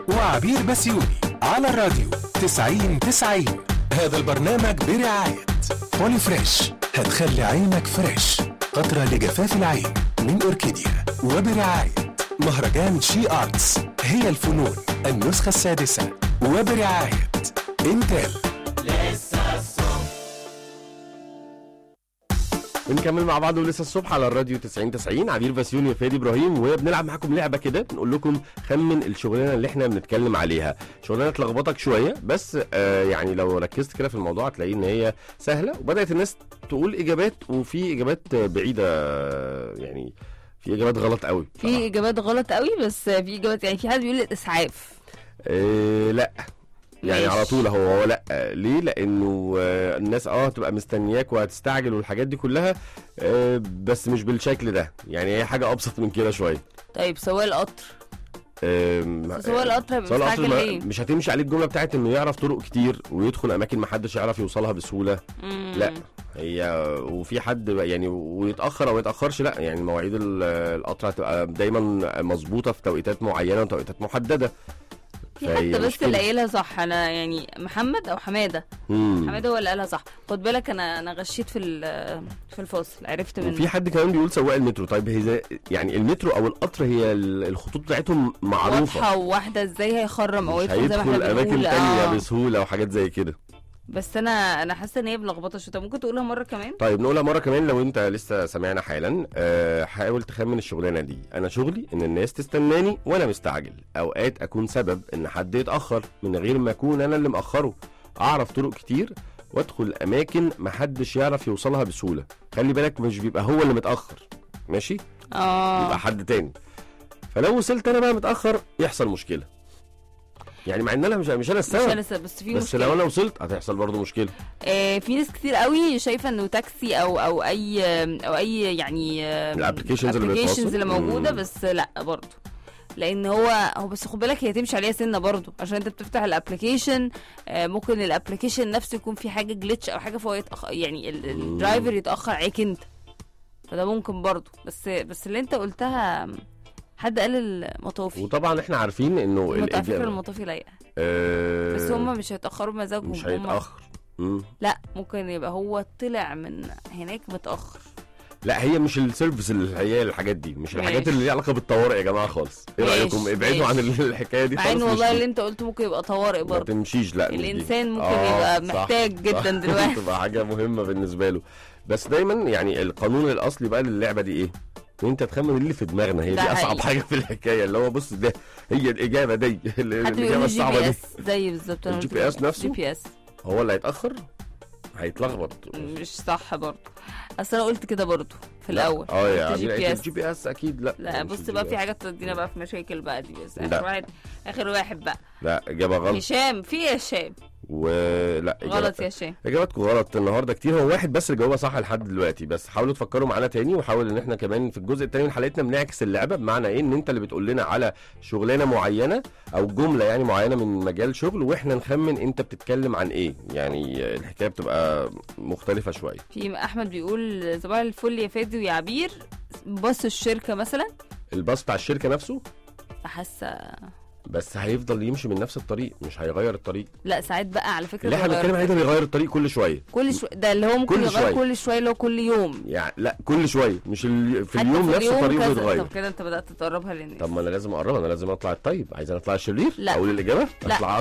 وعبير بسيوني على الراديو 90 90 هذا البرنامج برعاية بولي فريش هتخلي عينك فريش قطرة لجفاف العين من أوركيديا وبرعاية مهرجان شي آرتس هي الفنون النسخة السادسة وبرعاية انتل بنكمل مع بعض ولسه الصبح على الراديو 90 90 عبير بسيوني وفادي ابراهيم وبنلعب معاكم لعبه كده بنقول لكم خمن الشغلانه اللي احنا بنتكلم عليها شغلانه تلخبطك شويه بس آه يعني لو ركزت كده في الموضوع هتلاقي ان هي سهله وبدات الناس تقول اجابات وفي اجابات بعيده آه، يعني في اجابات غلط قوي في اجابات غلط قوي بس في اجابات يعني في حد بيقول الاسعاف آه لا يعني ماشي. على طول هو هو لا ليه لانه آه، الناس اه هتبقى مستنياك وهتستعجل والحاجات دي كلها آه، بس مش بالشكل ده يعني هي حاجه ابسط من كده شويه طيب سواق القطر آم، سواق القطر هيبقى سواق القطر مستعجل ما- ليه؟ مش هتمشي عليه الجمله بتاعت انه يعرف طرق كتير ويدخل اماكن ما حدش يعرف يوصلها بسهوله مم. لا هي وفي حد بقى يعني ويتاخر او ما يتاخرش لا يعني مواعيد ال- القطر هتبقى دايما مظبوطه في توقيتات معينه وتوقيتات محدده في فهي حد مش بس كده. اللي قايلها صح انا يعني محمد او حماده مم. حماده هو اللي قالها صح خد بالك انا انا غشيت في ال- في الفصل عرفت من وفي حد كمان بيقول سواق المترو طيب هي زي- يعني المترو او القطر هي ال- الخطوط بتاعتهم معروفه واضحه وواحده ازاي هيخرم او مش يدخل زي ما احنا هيدخل اماكن بنقول تانية آه. بسهوله وحاجات زي كده بس انا انا حاسه ان هي ملخبطه شويه طب ممكن تقولها مره كمان طيب نقولها مره كمان لو انت لسه سامعنا حالا أه حاول تخمن الشغلانه دي انا شغلي ان الناس تستناني وانا مستعجل اوقات اكون سبب ان حد يتاخر من غير ما اكون انا اللي مأخره اعرف طرق كتير وادخل اماكن محدش يعرف يوصلها بسهوله خلي بالك مش بيبقى هو اللي متاخر ماشي اه يبقى حد تاني فلو وصلت انا بقى متاخر يحصل مشكله يعني مع ان انا مش مش انا مش السبب انا س- بس في بس مشكله لو انا وصلت هتحصل برضه مشكله آه، في ناس كتير قوي شايفه انه تاكسي او او اي او اي يعني الابلكيشنز اللي الابلكيشنز بتوصل. اللي موجوده مم. بس لا برضه لان هو هو بس خد بالك هي تمشي عليها سنه برضه عشان انت بتفتح الابلكيشن آه، ممكن الابلكيشن نفسه يكون فيه حاجه جلitch او حاجه فهو يتأخر يعني ال- مم. الدرايفر يتاخر عليك انت فده ممكن برضه بس بس اللي انت قلتها حد قال المطافي وطبعا احنا عارفين انه المط- على فكره الإجابة- المطافي لايقه آه، بس هم مش هيتاخروا بمزاجهم مش هم- هيتاخر مم. لا ممكن يبقى هو طلع من هناك متاخر لا هي مش السيرفيس اللي هي الحاجات دي مش الحاجات ماشي. اللي ليها علاقه بالطوارئ يا جماعه خالص ايه ماشي، رايكم ابعدوا عن ماشي. الحكايه دي مع خالص ان مش والله دي. اللي انت قلته ممكن يبقى طوارئ ما برضه تمشيش لا مش دي. الانسان ممكن آه، يبقى صح، محتاج صح. جدا دلوقتي تبقى حاجه مهمه بالنسبه له بس دايما يعني القانون الاصلي بقى للعبه دي ايه ان انت تخمن اللي في دماغنا هي ده دي اصعب حقيقي. حاجه في الحكايه اللي هو بص ده هي الاجابه دي حد الاجابه بيقول جي الصعبه بي دي اس زي بالظبط أنا الجي قلت بي اس كده. نفسه؟ جي بي اس هو اللي هيتاخر هيتلخبط مش صح برضه اصل انا قلت كده برضه في لا. الاول اه يا قلت جي عمير بي اس الجي بي اس اكيد لا لا مش بص الجي بقى بي في اس. حاجات تودينا بقى في مشاكل بقى دي بس لا. اخر واحد اخر واحد بقى لا اجابه غلط هشام في يا هشام ولا غلط يا هشام اجاباتكم غلط النهارده كتير هو واحد بس اللي جاوبها صح لحد دلوقتي بس حاولوا تفكروا معانا تاني وحاول ان احنا كمان في الجزء التاني من حلقتنا بنعكس اللعبه بمعنى ايه ان انت اللي بتقول لنا على شغلانه معينه او جمله يعني معينه من مجال شغل واحنا نخمن انت بتتكلم عن ايه يعني الحكايه بتبقى مختلفه شويه في احمد بيقول صباح الفل يا فادي ويا عبير باص الشركه مثلا الباص بتاع الشركه نفسه حاسه بس هيفضل يمشي من نفس الطريق مش هيغير الطريق لا ساعات بقى على فكره اللي احنا بيغير بنتكلم عليه ده بيغير الطريق كل شويه كل شويه ده اللي هو ممكن كل يغير شوية. كل شويه اللي هو كل يوم يعني لا كل شويه مش ال... في حتى اليوم نفسه اليوم طريقه كذا. بيتغير طب كده انت بدات تقربها للناس طب ما انا لازم اقرب انا لازم اطلع الطيب عايز انا اطلع الشرير لا. اقول الاجابه لا. اطلع